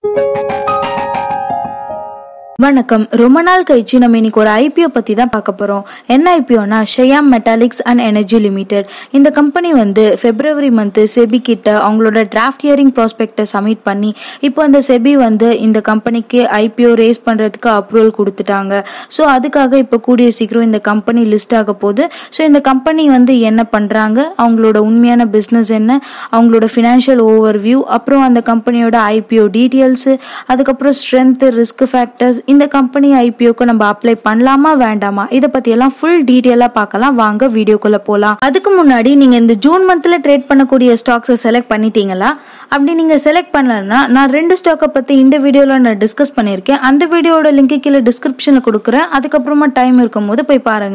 வணக்கம் ரொம்ப நாள் கழிச்சு நம்ம இன்னைக்கு ஒரு ஐபிஓ பத்தி தான் பார்க்க போறோம் என்ன ஐபிஓனா Shyam Metallics and Energy Limited இந்த கம்பெனி வந்து பிப்ரவரி மந்த் செபி கிட்ட அவங்களோட டிராஃப்ட் ஹியரிங் ப்ராஸ்பெக்டை சப்மிட் பண்ணி இப்போ அந்த செபி வந்து இந்த கம்பெனிக்கு ஐபிஓ ரேஸ் பண்றதுக்கு அப்ரூவல் கொடுத்துட்டாங்க ஸோ அதுக்காக இப்போ கூடிய சீக்கிரம் இந்த கம்பெனி லிஸ்ட் ஆக போகுது ஸோ இந்த கம்பெனி வந்து என்ன பண்றாங்க அவங்களோட உண்மையான பிஸ்னஸ் என்ன அவங்களோட ஃபினான்ஷியல் ஓவர் வியூ அப்புறம் அந்த கம்பெனியோட ஐபிஓ டீட்டெயில்ஸ் அதுக்கப்புறம் ஸ்ட்ரென்த் ரிஸ்க் ஃபேக்டர்ஸ் இந்த கம்பெனி ஐபிஓக்கு நம்ம அப்ளை பண்ணலாமா வேண்டாமா இதை பத்தி எல்லாம் ஃபுல் டீட்டெயிலா பார்க்கலாம் வாங்க வீடியோக்குள்ள போலாம் அதுக்கு முன்னாடி நீங்க இந்த ஜூன் மந்த்ல ட்ரேட் பண்ணக்கூடிய ஸ்டாக்ஸை செலக்ட் பண்ணிட்டீங்களா அப்படி நீங்க செலக்ட் பண்ணலன்னா நான் ரெண்டு ஸ்டாக்கை பத்தி இந்த வீடியோல நான் டிஸ்கஸ் பண்ணியிருக்கேன் அந்த வீடியோட லிங்க் கீழே டிஸ்கிரிப்ஷன்ல கொடுக்குறேன் அதுக்கப்புறமா டைம் இருக்கும் போது போய் பாருங்க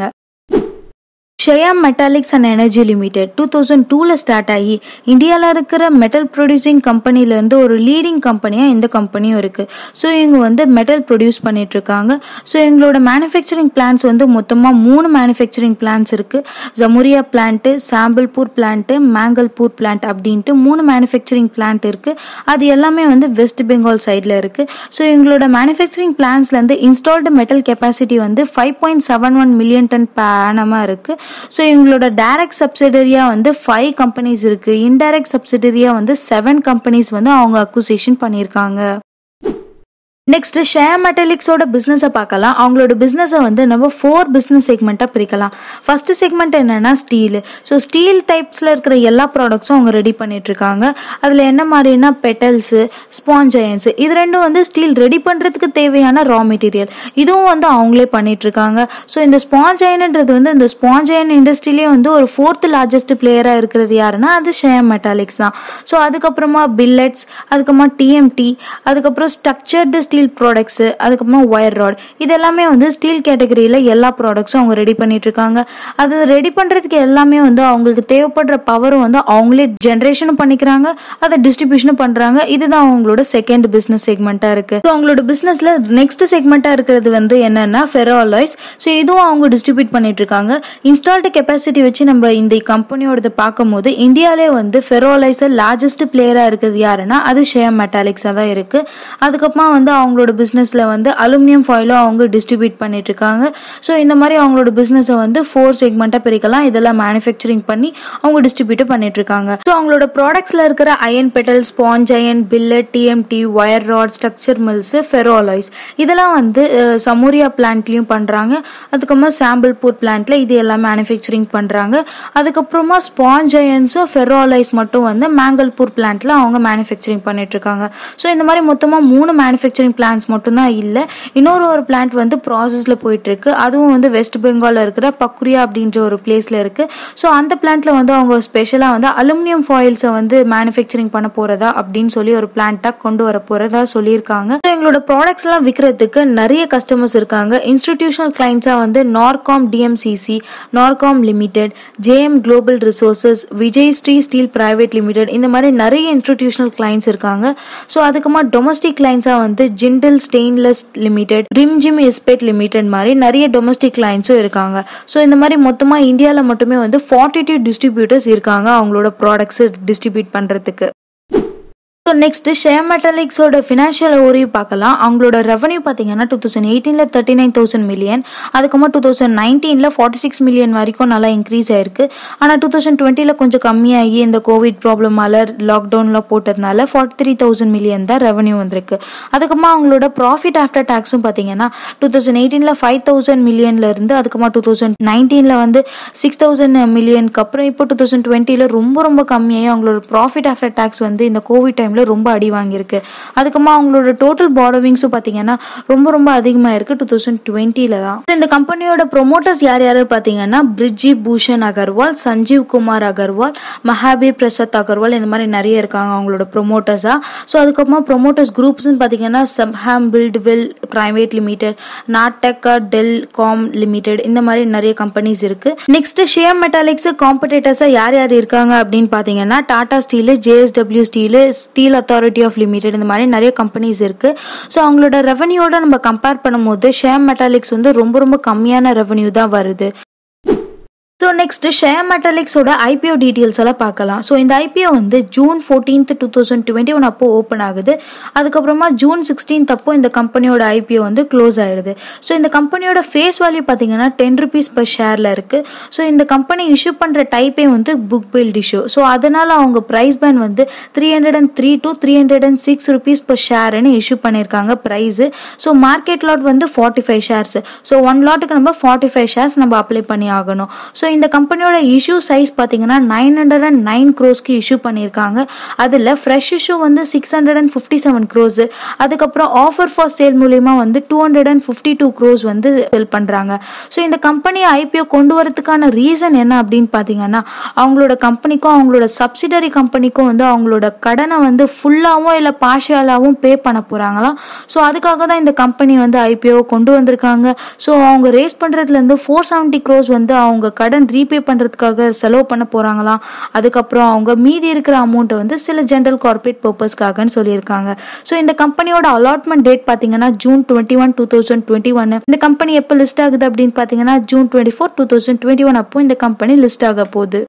Shyam Metallics and Energy Limited two thousand டூவில் ஸ்டார்ட் ஆகி இந்தியாவில் இருக்கிற மெட்டல் ப்ரொடியூசிங் கம்பெனிலேருந்து ஒரு லீடிங் கம்பெனியாக இந்த கம்பெனியும் இருக்குது ஸோ இவங்க வந்து மெட்டல் ப்ரொடியூஸ் பண்ணிட்டு இருக்காங்க ஸோ எங்களோட மேனுஃபேக்சரிங் பிளான்ஸ் வந்து மொத்தமாக மூணு மேனுஃபேக்சரிங் பிளான்ஸ் இருக்குது Jamuria plant Sambalpur plant Mangalpur plant அப்படின்ட்டு மூணு மேனுஃபேக்சரிங் பிளான்ட் இருக்குது அது எல்லாமே வந்து வெஸ்ட் பெங்கால் சைடில் இருக்குது ஸோ எங்களோட மேனுஃபேக்சரிங் பிளான்ஸ்லேருந்து இன்ஸ்டால்டு மெட்டல் கெப்பாசிட்டி வந்து five point seven one million tonne பேனமாக இருக்குது ஸோ இவங்களோட டைரக்ட் சப்சிடரியாக வந்து ஃபைவ் கம்பெனிஸ் இருக்குது இன்டைரக்ட் சப்சிடரியாக வந்து செவன் கம்பெனிஸ் வந்து அவங்க அக்குசேஷன் பண்ணியிருக்காங்க நெக்ஸ்ட் ஷேர் மெட்டாலிக்ஸோட பிஸ்னஸை பார்க்கலாம் அவங்களோட பிஸ்னஸை வந்து நம்ம ஃபோர் பிஸ்னஸ் செக்மெண்ட்டாக பிரிக்கலாம் ஃபர்ஸ்ட் செக்மெண்ட் என்னன்னா ஸ்டீல் ஸோ ஸ்டீல் டைப்ஸில் இருக்கிற எல்லா ப்ராடக்ட்ஸும் அவங்க ரெடி பண்ணிட்டு இருக்காங்க அதில் என்ன மாதிரினா பெட்டல்ஸு ஸ்பாஞ்சயன்ஸ் இது ரெண்டும் வந்து ஸ்டீல் ரெடி பண்ணுறதுக்கு தேவையான ரா மெட்டீரியல் இதுவும் வந்து அவங்களே பண்ணிட்டு இருக்காங்க ஸோ இந்த ஸ்பாஞ்ச் அயன்ன்றது வந்து இந்த ஸ்பாஞ்ச் அயன் இண்டஸ்ட்ரியிலே வந்து ஒரு ஃபோர்த் லார்ஜஸ்ட் பிளேயராக இருக்கிறது யாருன்னா அது ஷேர் மெட்டாலிக்ஸ் தான் ஸோ அதுக்கப்புறமா பில்லட்ஸ் அதுக்கப்புறமா டிஎம்டி அதுக்கப்புறம் ஸ்ட்ரக்சர்டு ஸ்டீல் ப்ராடக்ட்ஸு அதுக்கப்புறமா ஒயர் ராட் இது எல்லாமே வந்து ஸ்டீல் கேட்டகரியில் எல்லா ப்ராடக்ட்ஸும் அவங்க ரெடி பண்ணிட்டு இருக்காங்க அது ரெடி பண்ணுறதுக்கு எல்லாமே வந்து அவங்களுக்கு தேவைப்படுற பவரும் வந்து அவங்களே ஜென்ரேஷனும் பண்ணிக்கிறாங்க அதை டிஸ்ட்ரிபியூஷனும் பண்ணுறாங்க இதுதான் அவங்களோட செகண்ட் பிஸ்னஸ் செக்மெண்ட்டாக இருக்குது ஸோ அவங்களோட பிஸ்னஸில் நெக்ஸ்ட் செக்மெண்ட்டாக இருக்கிறது வந்து என்னென்னா ஃபெரோலாய்ஸ் ஸோ இதுவும் அவங்க டிஸ்ட்ரிபியூட் பண்ணிட்டு இருக்காங்க இன்ஸ்டால்டு கெப்பாசிட்டி வச்சு நம்ம இந்த கம்பெனியோடது பார்க்கும்போது இந்தியாவிலே வந்து ஃபெரோலைஸர் லார்ஜஸ்ட் பிளேயராக இருக்குது யாருன்னா அது ஷேர் மெட்டாலிக்ஸாக தான் இருக்குது அதுக்கப்புறமா வந்து அவங்களோட பிஸ்னஸில் வந்து அலுமினியம் ஃபாயிலும் அவங்க டிஸ்ட்ரிபியூட் பண்ணிட்டு இருக்காங்க ஸோ இந்த மாதிரி அவங்களோட பிஸ்னஸை வந்து ஃபோர் செக்மெண்ட்டாக பிரிக்கலாம் இதெல்லாம் மேனுஃபேக்சரிங் பண்ணி அவங்க டிஸ்ட்ரிபியூட் பண்ணிட்டு இருக்காங்க ஸோ அவங்களோட ப்ராடக்ட்ஸில் இருக்கிற அயன் பெட்டல் sponge iron billet TMT wire rod structure mills ferroalloys இதெல்லாம் வந்து அஹ், சமூரியா பிளான்ட்லையும் பண்ணுறாங்க அதுக்கப்புறமா சாம்பிள்பூர் பிளான்ட்ல இது எல்லாம் மேனுஃபேக்சரிங் பண்ணுறாங்க அதுக்கப்புறமா ஸ்பாஞ்ச் அயன்ஸும் ஃபெரோலைஸ் மட்டும் வந்து மேங்கல்பூர் பிளான்ட்ல அவங்க மேனுஃபேக்சரிங் பண்ணிட்டு இருக்காங்க ஸோ இந்த மாதிரி மொத்தமாக மூணு மேனுஃபேக்சரிங் பிளான்ஸ் மட்டும்தான் இல்லை இன்னொரு ஒரு பிளான்ட் வந்து ப்ராசஸில் போயிட்டு இருக்கு அதுவும் வந்து வெஸ்ட் பெங்காலில் இருக்கிற பக்குரியா அப்படின்ற ஒரு பிளேஸில் இருக்கு ஸோ அந்த பிளான்ட்ல வந்து அவங்க ஸ்பெஷலாக வந்து அலுமினியம் ஃபாயில்ஸை வந்து மேனுஃபேக்சரிங் பண்ண போறதா அப்படின்னு சொல்லி ஒரு பிளான்ட்டாக கொண்டு வர போறதா சொல்லியிருக்காங்க So, எங்களோட ப்ராடக்ட்ஸ் எல்லாம் விற்கிறதுக்கு நிறைய கஸ்டமர்ஸ் இருக்காங்க இன்ஸ்டிடியூஷனல் கிளைண்ட்ஸாக வந்து நார்காம் டிஎம்சிசி நார்காம் Limited JM Global Resources Vijay Shri Steel Private Limited இந்த மாதிரி நிறைய இன்ஸ்டிடியூஷனல் கிளைண்ட்ஸ் இருக்காங்க ஸோ அதுக்கப்புறமா டொமஸ்டிக் கிளைண்ட்ஸாக வந்து Jindal Stainless Limited Rimjhim Ispat Limited மாதிரி நிறைய டொமஸ்டிக் கிளைண்ட்ஸும் இருக்காங்க ஸோ இந்த மாதிரி மொத்தமாக இந்தியாவில் மட்டுமே வந்து ஃபார்ட்டி டூ டிஸ்ட்ரிபியூட்டர்ஸ் இருக்காங்க அவங்களோட ப்ராடக்ட்ஸ் டிஸ்ட்ரிபியூட் பண்ணுறதுக்கு ஸோ நெக்ஸ்ட் ஷேர் மெட்டாலிக்ஸோட ஃபினான்ஷியல் ஓரியும் பார்க்கலாம் அவங்களோட ரெவன்யூ பார்த்தீங்கன்னா டூ தௌசண்ட் எயிட்டீனில் தேர்ட்டி நைன் தௌசண்ட் மில்லியன் அதுக்கப்புறமா டூ தௌசண்ட் நைன்டீனில் ஃபார்ட்டி சிக்ஸ் மில்லியன் வரைக்கும் நல்லா இன்க்ரீஸ் ஆயிருக்கு ஆனால் டூ தௌசண்ட் டுவெண்ட்டியில் கொஞ்சம் கம்மியாகி இந்த கோவிட் ப்ராப்ளமால லாக்டவுனில் போட்டதுனால ஃபார்ட்டி த்ரீ தௌசண்ட் மில்லியன் தான் ரெவன்யூ வந்திருக்கு அதுக்கப்புறமா அவங்களோட ப்ராஃபிட் ஆஃப்டர் டேக்ஸும் பார்த்தீங்கன்னா டூ தௌசண்ட் எயிட்டீனில் ஃபைவ் தௌசண்ட் மில்லியன்ல இருந்து அதுக்கப்புறமா டூ தௌசண்ட் நைன்டீனில் வந்து சிக்ஸ் தௌசண்ட் மில்லியனுக்கு அப்புறம் இப்போ டூ தௌசண்ட் டுவெண்ட்டியில் ரொம்ப ரொம்ப கம்மியாகி அவங்களோட ப்ராஃபிட் ஆஃப்டர் டேக்ஸ் வந்து இந்த கோவிட் டைமில் ரொம்ப அடி வாங்கியிருக்கு அதுக்கப்புறமா அவங்களோட டோட்டல் பாரோவிங்ஸும் பார்த்தீங்கன்னா ரொம்ப ரொம்ப அதிகமாக இருக்கு டூ தௌசண்ட் டுவெண்ட்டியில் தான் இந்த கம்பெனியோட ப்ரொமோட்டர்ஸ் யார் யாரு பார்த்தீங்கன்னா பிரிட்ஜி பூஷன் அகர்வால் சஞ்சீவ் குமார் அகர்வால் மகாபீர் பிரசாத் அகர்வால் இந்த மாதிரி நிறைய இருக்காங்க அவங்களோட ப்ரொமோட்டர்ஸாக ஸோ அதுக்கப்புறமா ப்ரொமோட்டர்ஸ் குரூப்ஸ்னு பார்த்தீங்கன்னா சப்ஹாம் பில்ட்வில் பிரைவேட் லிமிடெட் நாட்டக்கா டெல் காம் லிமிடெட் இந்த மாதிரி நிறைய கம்பெனிஸ் இருக்கு நெக்ஸ்ட் ஷேர் மெட்டாலிக்ஸ் காம்படேட்டர்ஸாக யார் யார் இருக்காங்க அப்படின்னு பார்த்தீங்கன்னா Tata Steel JSW Steel Steel Authority of Limited இந்த மாதிரி நிறைய கம்பெனிஸ் இருக்கு ஸோ அவங்களோட ரெவன்யூட நம்ம கம்பேர் பண்ணும்போது ஷேர் மெட்டாலிக்ஸ் வந்து ரொம்ப ரொம்ப கம்மியான ரெவன்யூ தான் வருது ஸோ நெக்ஸ்ட் ஷேர் மெட்டாலிக்ஸோட ஐபிஓ டீட்டெயில்ஸ் எல்லாம் பார்க்கலாம் ஸோ இந்த ஐபிஓ வந்து June fourteenth two thousand twenty one அப்போ ஓப்பன் ஆகுது அதுக்கப்புறமா ஜூன் சிக்ஸ்டீன்த் அப்போ இந்த கம்பெனியோட ஐபிஓ வந்து க்ளோஸ் ஆயிடுது ஸோ இந்த கம்பெனியோட ஃபேஸ் வேல்யூ பார்த்தீங்கன்னா டென் ருபீஸ் பர் ஷேரில் இருக்குது ஸோ இந்த கம்பெனி இஷ்யூ பண்ணுற டைப்பே வந்து புக் பில்ட் இஷ்யூ ஸோ அதனால் அவங்க ப்ரைஸ் பேன் வந்து three hundred and three to three hundred and six rupees per ஷேர்னு இஷ்யூ பண்ணியிருக்காங்க ப்ரைஸு ஸோ மார்க்கெட் லாட் வந்து forty five shares so one லாட்டுக்கு நம்ம ஃபார்ட்டி ஃபைவ் ஷேர்ஸ் நம்ம அப்ளை பண்ணி ஆகணும் ஸோ இந்த கம்பெனியோட இஷ்யூ சைஸ் பார்த்தீங்கன்னா நைன் ஹண்ட்ரட் அண்ட் நைன் க்ரோஸ்க்கு இஷ்யூ பண்ணியிருக்காங்க அதில் ஃப்ரெஷ் இஷ்யூ வந்து six hundred and fifty seven crores அதுக்கப்புறம் ஆஃபர் ஃபார் சேல் மூலியமா வந்து two hundred and fifty two crores வந்து செல் பண்ணுறாங்க ஸோ இந்த கம்பெனி ஐபிஓ கொண்டு வரதுக்கான ரீசன் என்ன அப்படின்னு பார்த்தீங்கன்னா அவங்களோட கம்பெனிக்கும் அவங்களோட சப்சிடரி கம்பெனிக்கும் வந்து அவங்களோட கடனை வந்து ஃபுல்லாகவும் இல்லை பார்ஷியலாகவும் பே பண்ண போகிறாங்களாம் ஸோ அதுக்காக தான் இந்த கம்பெனி வந்து ஐபிஓ கொண்டு வந்திருக்காங்க ஸோ அவங்க ரேஸ் பண்ணுறதுலேருந்து ஃபோர் செவன்ட்டி க்ரோஸ் வந்து அவங்க கடன் ரீபே பண்ணுறதுக்காக செலவு பண்ண போகிறாங்களாம் அதுக்கப்புறம் அவங்க மீதி இருக்கிற அமௌண்ட்டை வந்து சில ஜென்ரல் கார்பரேட் பர்பஸ்க்காகன்னு சொல்லியிருக்காங்க ஸோ இந்த கம்பெனியோட அலாட்மெண்ட் டேட் பார்த்தீங்கன்னா June twenty one two thousand twenty one இந்த கம்பெனி எப்போ லிஸ்ட் ஆகுது அப்படின்னு பார்த்தீங்கன்னா June twenty four two thousand twenty one அப்போ இந்த கம்பெனி லிஸ்ட் ஆக போகுது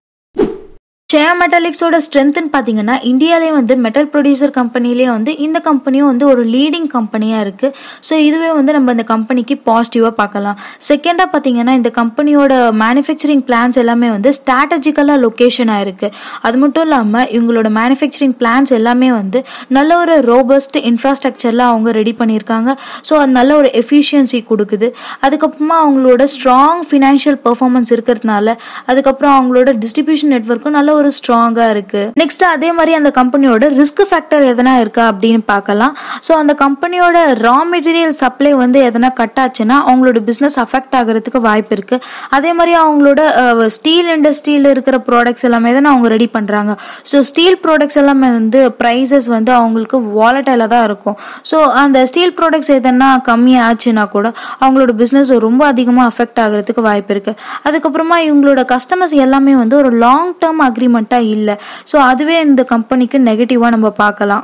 ஷேர் மெட்டாலிக்ஸோட ஸ்ட்ரென்த்னு பார்த்தீங்கன்னா இந்தியாவிலே வந்து மெட்டல் ப்ரொடியூசர் கம்பெனிலே வந்து இந்த கம்பெனியும் வந்து ஒரு லீடிங் கம்பெனியாக இருக்குது ஸோ இதுவே வந்து நம்ம இந்த கம்பெனிக்கு பாசிட்டிவாக பார்க்கலாம் செகண்டாக பார்த்தீங்கன்னா இந்த கம்பெனியோட மேனுஃபேக்சரிங் பிளான்ஸ் எல்லாமே வந்து ஸ்ட்ராட்டஜிக்கலாக லொக்கேஷனாக இருக்குது அது மட்டும் இல்லாமல் இவங்களோட மேனுஃபேக்சரிங் பிளான்ஸ் எல்லாமே வந்து நல்ல ஒரு ரோபஸ்ட் இன்ஃப்ராஸ்ட்ரக்சரில் அவங்க ரெடி பண்ணியிருக்காங்க ஸோ அது நல்ல ஒரு எஃபிஷியன்சி கொடுக்குது அதுக்கப்புறமா அவங்களோட ஸ்ட்ராங் ஃபினான்ஷியல் பெர்ஃபார்மன்ஸ் இருக்கிறதுனால அதுக்கப்புறம் அவங்களோட டிஸ்ட்ரிபியூஷன் நெட்ஒர்க்கும் நல்ல ஒரு ஸ்ட்ராங்காக இருக்கு நெக்ஸ்ட் அதே மாதிரி அந்த கம்பெனியோட ரிஸ்க் ஃபேக்டர் எதனா இருக்கா அப்படின்னு பார்க்கலாம் ஸோ அந்த கம்பெனியோட ரா மெட்டீரியல் சப்ளை வந்து எதனா கட் ஆச்சுன்னா அவங்களோட பிஸ்னஸ் அஃபெக்ட் ஆகிறதுக்கு வாய்ப்பு இருக்கு அதே மாதிரி அவங்களோட ஸ்டீல் இண்டஸ்ட்ரியில் இருக்கிற ப்ராடக்ட்ஸ் எல்லாமே தான் அவங்க ரெடி பண்ணுறாங்க ஸோ ஸ்டீல் ப்ராடக்ட்ஸ் எல்லாமே வந்து ப்ரைஸஸ் வந்து அவங்களுக்கு வாலட்டைலாக தான் இருக்கும் ஸோ அந்த ஸ்டீல் ப்ராடக்ட்ஸ் எதனா கம்மியாச்சுன்னா கூட அவங்களோட பிஸ்னஸ் ரொம்ப அதிகமாக அஃபெக்ட் ஆகிறதுக்கு வாய்ப்பு இருக்கு அதுக்கப்புறமா இவங்களோட கஸ்டமர்ஸ் எல்லாமே வந்து ஒரு லாங் டேர்ம் அக்ரிமெண்ட்டாக இல்லை ஸோ அதுவே இந்த கம்பெனிக்கு நெகட்டிவாக நம்ம பார்க்கலாம்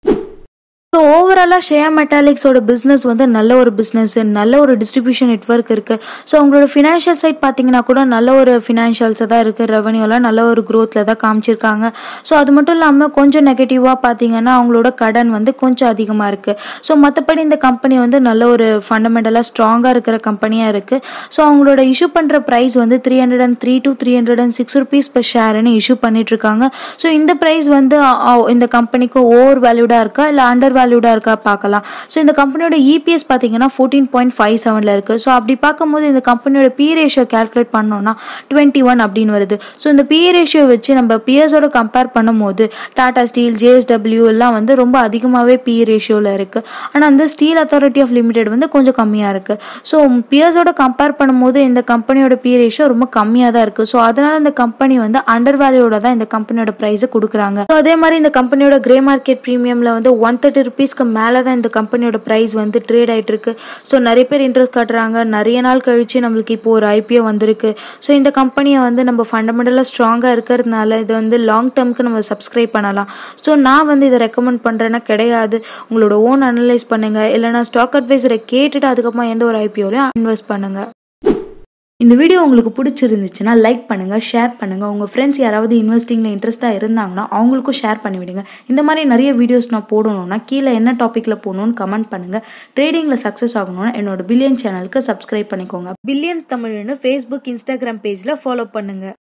ஸோ ஓவராலாக ஷேர் மெட்டாலிக்ஸோட பிஸ்னஸ் வந்து நல்ல ஒரு பிஸ்னஸ் நல்ல ஒரு டிஸ்ட்ரிபியூஷன் நெட்ஒர்க் இருக்குது ஸோ அவங்களோட ஃபினான்ஷியல் சைட் பார்த்தீங்கன்னா கூட நல்ல ஒரு ஃபினான்ஷியல்ஸாக தான் இருக்குது ரெவன்யூலாம் நல்ல ஒரு க்ரோத்தில் தான் காமிச்சிருக்காங்க ஸோ அது மட்டும் இல்லாமல் கொஞ்சம் நெகட்டிவாக பார்த்தீங்கன்னா அவங்களோட கடன் வந்து கொஞ்சம் அதிகமாக இருக்குது ஸோ மற்றபடி இந்த கம்பெனி வந்து நல்ல ஒரு ஃபண்டமெண்டலாக ஸ்ட்ராங்காக இருக்கிற கம்பெனியாக இருக்குது ஸோ அவங்களோட இஷ்யூ பண்ணுற ப்ரைஸ் வந்து three hundred and three to three hundred and six rupees per ஷேர்னு இஷ்யூ பண்ணிட்டு இருக்காங்க ஸோ இந்த ப்ரைஸ் வந்து இந்த கம்பெனிக்கு ஓவர் வேல்யூடாக இருக்கா இல்லை அண்டர் வேல்யூடாக இருக்கா பார்க்கலாம் ஸோ இந்த கம்பெனியோட இபிஎஸ் பார்த்தீங்கன்னா ஃபோர்டீன் பாயிண்ட் ஃபைவ் செவனில் இருக்குது ஸோ அப்படி பார்க்கும்போது இந்த கம்பெனியோட பி ரேஷியோ கேல்குலேட் பண்ணோம்னா டுவெண்ட்டி ஒன் அப்படின்னு வருது ஸோ இந்த பி ரேஷியோ வச்சு நம்ம பிஎஸோட கம்பேர் பண்ணும்போது டாடா ஸ்டீல் ஜேஎஸ்டபிள்யூ எல்லாம் வந்து ரொம்ப அதிகமாகவே பி ரேஷியோவில் இருக்குது ஆனால் அந்த ஸ்டீல் அத்தாரிட்டி ஆஃப் லிமிடெட் வந்து கொஞ்சம் கம்மியாக இருக்குது ஸோ பிஎஸோட கம்பேர் பண்ணும்போது இந்த கம்பெனியோட பி ரேஷியோ ரொம்ப கம்மியாக தான் இருக்குது ஸோ அதனால இந்த கம்பெனி வந்து அண்டர் வேல்யூட தான் இந்த கம்பெனியோட ப்ரைஸை கொடுக்குறாங்க ஸோ அதே மாதிரி இந்த கம்பெனியோட கிரே மார்க்கெட் ப்ரீமியமில் வந்து ஒன் தேர்ட்டி ருபீஸ்க்கு மேலே தான் இந்த கம்பெனியோட ப்ரைஸ் வந்து ட்ரேட் ஆகிட்டு இருக்கு ஸோ நிறைய பேர் இன்ட்ரெஸ்ட் காட்டுறாங்க நிறைய நாள் கழிச்சு நம்மளுக்கு இப்போ ஒரு ஐபிஓ வந்திருக்கு ஸோ இந்த கம்பெனியை வந்து நம்ம ஃபண்டமெண்டலாக ஸ்ட்ராங்காக இருக்கிறதுனால இது வந்து லாங் டேர்ம்க்கு நம்ம சப்ஸ்கிரைப் பண்ணலாம் ஸோ நான் வந்து இதை ரெக்கமெண்ட் பண்ணுறேன்னா கிடையாது உங்களோட ஓன் அனலைஸ் பண்ணுங்கள் இல்லைனா ஸ்டாக் அட்வைசரை கேட்டுட்டு அதுக்கப்புறமா எந்த ஒரு ஐபிஓலையும் இன்வெஸ்ட் பண்ணுங்கள் இந்த வீடியோ உங்களுக்கு பிடிச்சிருந்துச்சுன்னா லைக் பண்ணுங்கள் ஷேர் பண்ணுங்கள் உங்கள் ஃப்ரெண்ட்ஸ் யாராவது இன்வெஸ்டிங்கில் இன்ட்ரெஸ்ட்டாக இருந்தாங்கன்னா அவங்களுக்கும் ஷேர் பண்ணி விடுங்க இந்த மாதிரி நிறைய வீடியோஸ் நான் போடணும்னா கீழே என்ன டாப்பிக்கில் போகணும்னு கமெண்ட் பண்ணுங்கள் ட்ரேடிங்கில் சக்ஸஸ் ஆகணும்னா என்னோட பில்லியன் சேனலுக்கு சப்ஸ்கிரைப் பண்ணிக்கோங்க பில்லியன் தமிழ்னு ஃபேஸ்புக் இன்ஸ்டாகிராம் பேஜில் ஃபாலோ பண்ணுங்கள்